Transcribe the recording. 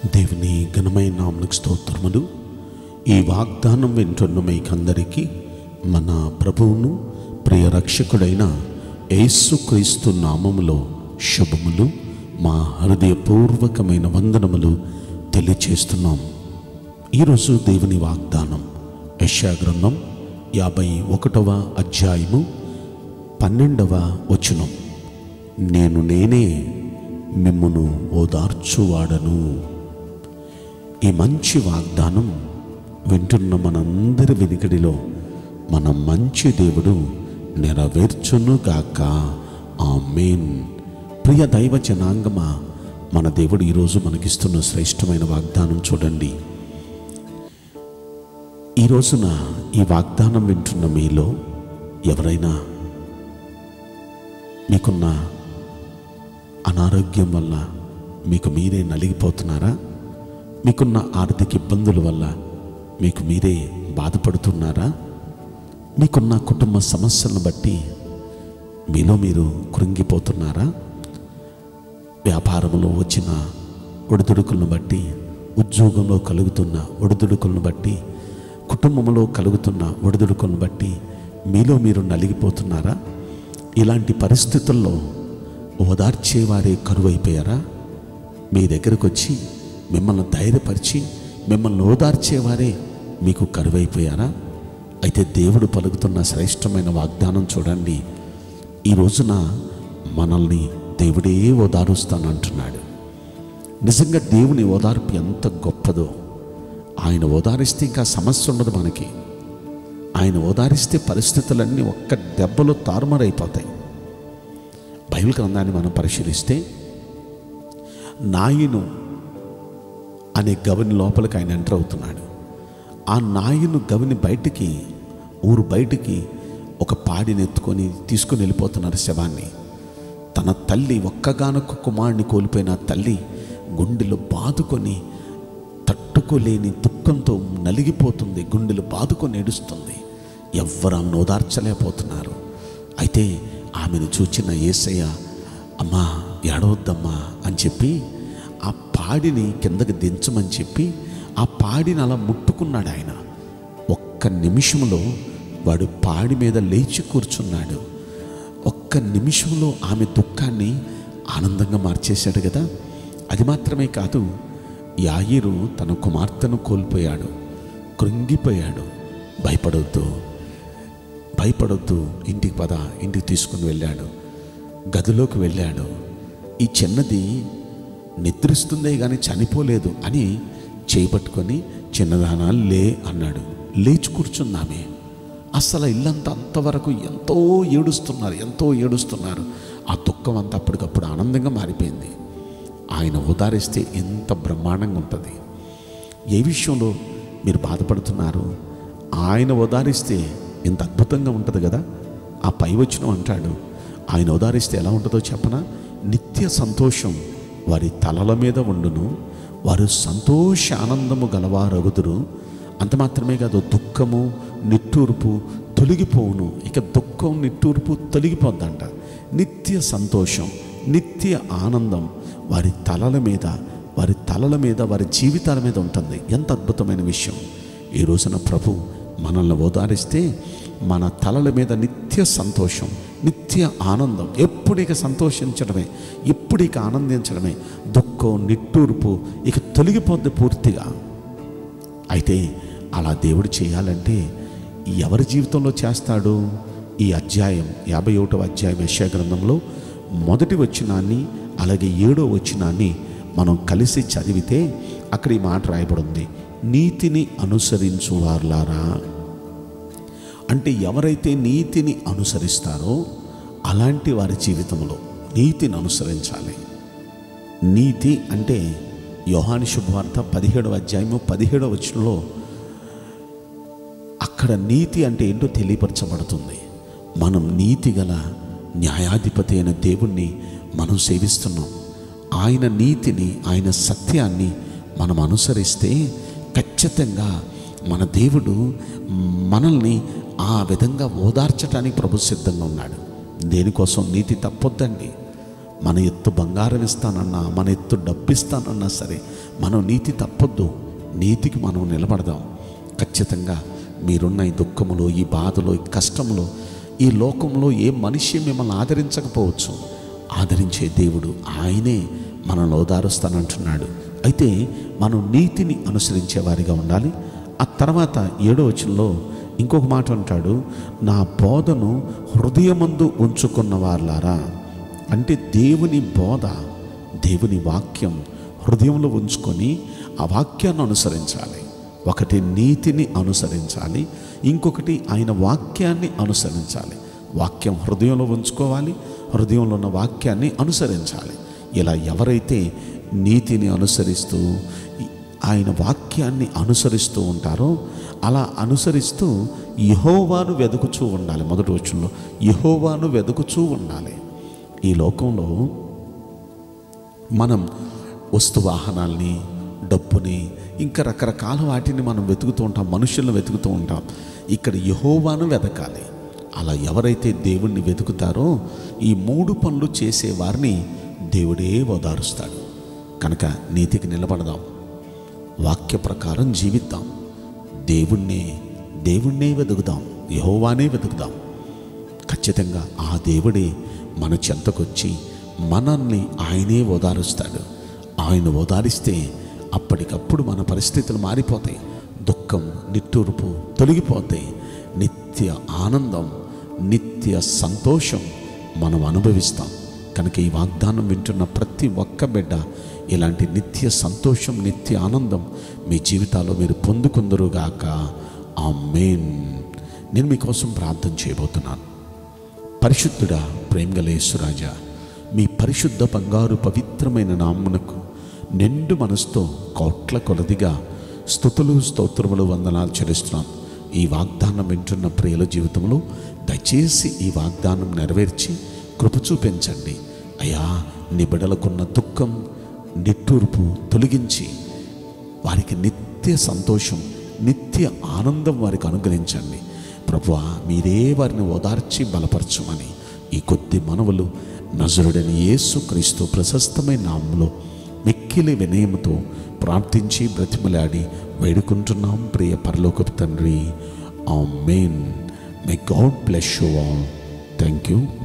దేవుని ఘనమైన నామకు స్తోత్రములు ఈ వాగ్దానం వింటున్న మీకందరికీ మన ప్రభువును ప్రియ రక్షకుడైన యేసుక్రీస్తు నామములో శుభములు మా హృదయపూర్వకమైన వందనములు తెలియచేస్తున్నాం ఈరోజు దేవుని వాగ్దానం యెషయా గ్రంథం యాభై ఒకటవ అధ్యాయము పన్నెండవ వచనం నేను నేనే మిమ్మును ఓదార్చువాడను ఈ మంచి వాగ్దానం వింటున్న మనందరి వెనుకడిలో మన మంచి దేవుడు నెరవేర్చునుగాక ఆమేన్ ప్రియ దైవ జనాంగమా మన దేవుడు ఈరోజు మనకిస్తున్న శ్రేష్టమైన వాగ్దానం చూడండి ఈ రోజున ఈ వాగ్దానం వింటున్న మీలో ఎవరైనా మీకున్న అనారోగ్యం వల్ల మీకు మీరే నలిగిపోతున్నారా మీకున్న ఆర్థిక ఇబ్బందుల వల్ల మీకు మీరే బాధపడుతున్నారా మీకున్న కుటుంబ సమస్యలను బట్టి మీలో మీరు కృంగిపోతున్నారా వ్యాపారంలో వచ్చిన ఒడిదుడుకులను బట్టి ఉద్యోగంలో కలుగుతున్న ఒడిదుడుకులను బట్టి కుటుంబంలో కలుగుతున్న ఒడిదుడుకులను బట్టి మీలో మీరు నలిగిపోతున్నారా ఇలాంటి పరిస్థితుల్లో ఓదార్చేవారే కరువైపోయారా మీ దగ్గరకు వచ్చి మిమ్మల్ని ధైర్యపరిచి మిమ్మల్ని ఓదార్చేవారే మీకు కరువైపోయారా అయితే దేవుడు పలుకుతున్న శ్రేష్టమైన వాగ్దానం చూడండి ఈ రోజున మనల్ని దేవుడే ఓదారుస్తానంటున్నాడు నిజంగా దేవుని ఓదార్పు ఎంత గొప్పదో ఆయన ఓదారిస్తే ఇంకా సమస్య ఉండదు మనకి ఆయన ఓదారిస్తే పరిస్థితులన్నీ ఒక్క దెబ్బలో తారుమారైపోతాయి బైబిల్ గ్రంథాన్ని మనం పరిశీలిస్తే నాయను అనే గవిని లోపలికి ఆయన ఎంటర్ అవుతున్నాడు ఆ నాయను గవిని బయటికి ఊరు బయటికి ఒక పాడిని ఎత్తుకొని తీసుకుని వెళ్ళిపోతున్నారు శవాన్ని తన తల్లి ఒక్కగానొక్క కుమారుని కోల్పోయిన ఆ తల్లి గుండెలు బాదుకొని తట్టుకోలేని దుఃఖంతో నలిగిపోతుంది గుండెలు బాదుకొని ఏడుస్తుంది ఎవ్వరు ఆమెను ఓదార్చలేకపోతున్నారు అయితే ఆమెను చూచిన ఏసయ్య అమ్మా ఏడవద్దమ్మా అని చెప్పి ఆ పాడిని కిందకి దించమని చెప్పి ఆ పాడిని అలా ముట్టుకున్నాడు ఆయన ఒక్క నిమిషంలో వాడు పాడి మీద లేచి కూర్చున్నాడు ఒక్క నిమిషంలో ఆమె దుఃఖాన్ని ఆనందంగా మార్చేశాడు కదా అది మాత్రమే కాదు యాయిరు తన కుమార్తెను కోల్పోయాడు కృంగిపోయాడు భయపడొద్దు భయపడొద్దు ఇంటికి పద ఇంటికి తీసుకుని వెళ్ళాడు గదిలోకి వెళ్ళాడు ఈ చిన్నది నిద్రిస్తుందే కానీ చనిపోలేదు అని చేపట్టుకొని చిన్నదానా లే అన్నాడు లేచి కూర్చుందామే అసలు ఇల్లంతా అంతవరకు ఎంతో ఏడుస్తున్నారు ఎంతో ఏడుస్తున్నారు ఆ దుఃఖం అంతా అప్పటికప్పుడు ఆనందంగా మారిపోయింది ఆయన ఉదారిస్తే ఎంత బ్రహ్మాండంగా ఉంటుంది ఏ విషయంలో మీరు బాధపడుతున్నారు ఆయన ఉదారిస్తే ఎంత అద్భుతంగా ఉంటుంది కదా ఆ పై వచ్చిన అంటాడు ఆయన ఉదారిస్తే ఎలా ఉంటుందో చెప్పనా నిత్య సంతోషం వారి తలల మీద ఉండును వారు సంతోష ఆనందము గలవారగుదురు అంత మాత్రమే కాదు దుఃఖము నిట్టూర్పు తొలగిపోవును ఇక దుఃఖం నిట్టూర్పు తొలగిపోద్దంట నిత్య సంతోషం నిత్య ఆనందం వారి తలల మీద వారి తలల మీద వారి జీవితాల మీద ఉంటుంది ఎంత అద్భుతమైన విషయం ఈ రోజున ప్రభు మనల్ని ఓదారిస్తే మన తలల మీద నిత్య సంతోషం నిత్య ఆనందం ఎప్పుడు ఇక సంతోషించడమే ఎప్పుడు ఇక ఆనందించడమే దుఃఖం నిట్టూర్పు ఇక తొలగిపోద్ది పూర్తిగా అయితే అలా దేవుడు చేయాలంటే ఎవరి జీవితంలో చేస్తాడు ఈ అధ్యాయం యాభై ఒకటవ అధ్యాయం యశా గ్రంథంలో మొదటి వచ్చినాన్ని అలాగే ఏడో వచ్చినాన్ని మనం కలిసి చదివితే అక్కడ ఈ మాట రాయబడింది నీతిని అనుసరించు వార్లారా అంటే ఎవరైతే నీతిని అనుసరిస్తారో అలాంటి వారి జీవితంలో నీతిని అనుసరించాలి నీతి అంటే యోహాని శుభవార్త పదిహేడవ అధ్యాయము పదిహేడవ వచనంలో అక్కడ నీతి అంటే ఏంటో తెలియపరచబడుతుంది మనం నీతి గల న్యాయాధిపతి అయిన దేవుణ్ణి మనం సేవిస్తున్నాం ఆయన నీతిని ఆయన సత్యాన్ని మనం అనుసరిస్తే ఖచ్చితంగా మన దేవుడు మనల్ని ఆ విధంగా ఓదార్చడానికి ప్రభు సిద్ధంగా ఉన్నాడు దేనికోసం నీతి తప్పొద్దండి మన ఎత్తు బంగారం ఇస్తానన్నా మన ఎత్తు డబ్బు ఇస్తానన్నా సరే మనం నీతి తప్పొద్దు నీతికి మనం నిలబడదాం ఖచ్చితంగా మీరున్న ఈ దుఃఖములో ఈ బాధలో ఈ కష్టంలో ఈ లోకంలో ఏ మనిషి మిమ్మల్ని ఆదరించకపోవచ్చు ఆదరించే దేవుడు ఆయనే మనల్ని ఓదారుస్తానంటున్నాడు అయితే మనం నీతిని అనుసరించే వారిగా ఉండాలి ఆ తర్వాత ఏడో వచనంలో ఇంకొక మాట అంటాడు నా బోధను హృదయమందు ఉంచుకున్న వాళ్ళారా అంటే దేవుని బోధ దేవుని వాక్యం హృదయంలో ఉంచుకొని ఆ వాక్యాన్ని అనుసరించాలి ఒకటి నీతిని అనుసరించాలి ఇంకొకటి ఆయన వాక్యాన్ని అనుసరించాలి వాక్యం హృదయంలో ఉంచుకోవాలి హృదయంలో ఉన్న వాక్యాన్ని అనుసరించాలి ఇలా ఎవరైతే నీతిని అనుసరిస్తూ ఆయన వాక్యాన్ని అనుసరిస్తూ ఉంటారో అలా అనుసరిస్తూ యహోవాను వెతుకుచూ ఉండాలి మొదటి వచ్చంలో యహోవాను వెతుకుచూ ఉండాలి ఈ లోకంలో మనం వస్తు వాహనాల్ని డబ్బుని ఇంకా రకరకాల వాటిని మనం వెతుకుతూ ఉంటాం మనుషులను వెతుకుతూ ఉంటాం ఇక్కడ యహోవాను వెతకాలి అలా ఎవరైతే దేవుణ్ణి వెతుకుతారో ఈ మూడు పనులు చేసే వారిని దేవుడే ఓదారుస్తాడు కనుక నీతికి నిలబడదాం వాక్య ప్రకారం జీవిద్దాం దేవుణ్ణే దేవుణ్ణే వెతుకుదాం యహోవానే వెతుకుదాం ఖచ్చితంగా ఆ దేవుడే మన చెంతకొచ్చి మనల్ని ఆయనే ఓదారుస్తాడు ఆయన ఓదారిస్తే అప్పటికప్పుడు మన పరిస్థితులు మారిపోతాయి దుఃఖం నిట్టూర్పు తొలగిపోతాయి నిత్య ఆనందం నిత్య సంతోషం మనం అనుభవిస్తాం కనుక ఈ వాగ్దానం వింటున్న ప్రతి ఒక్క బిడ్డ ఇలాంటి నిత్య సంతోషం నిత్య ఆనందం మీ జీవితాల్లో మీరు పొందుకుందరుగాక ఆ మెయిన్ నేను మీకోసం ప్రార్థన చేయబోతున్నాను పరిశుద్ధుడా ప్రేమగలేశ్వరాజా మీ పరిశుద్ధ బంగారు పవిత్రమైన నామ్మునకు నిండు మనసుతో కోట్ల కొలదిగా స్థుతులు స్తోత్రములు వందనాలు చెల్లిస్తున్నాను ఈ వాగ్దానం వింటున్న ప్రియుల జీవితంలో దయచేసి ఈ వాగ్దానం నెరవేర్చి కృప చూపించండి అయ్యా నీ బిడలకున్న దుఃఖం నిట్టూర్పు తొలగించి వారికి నిత్య సంతోషం నిత్య ఆనందం వారికి అనుగ్రహించండి ప్రభువా మీరే వారిని ఓదార్చి బలపరచమని ఈ కొద్ది మనవులు నజరుడని యేసు క్రీస్తు ప్రశస్తమైన నామంలో మిక్కిలి వినయముతో ప్రార్థించి బ్రతిమలాడి వేడుకుంటున్నాం ప్రియ పరలోకపు తండ్రి ఆ మెయిన్ మే God bless you all thank you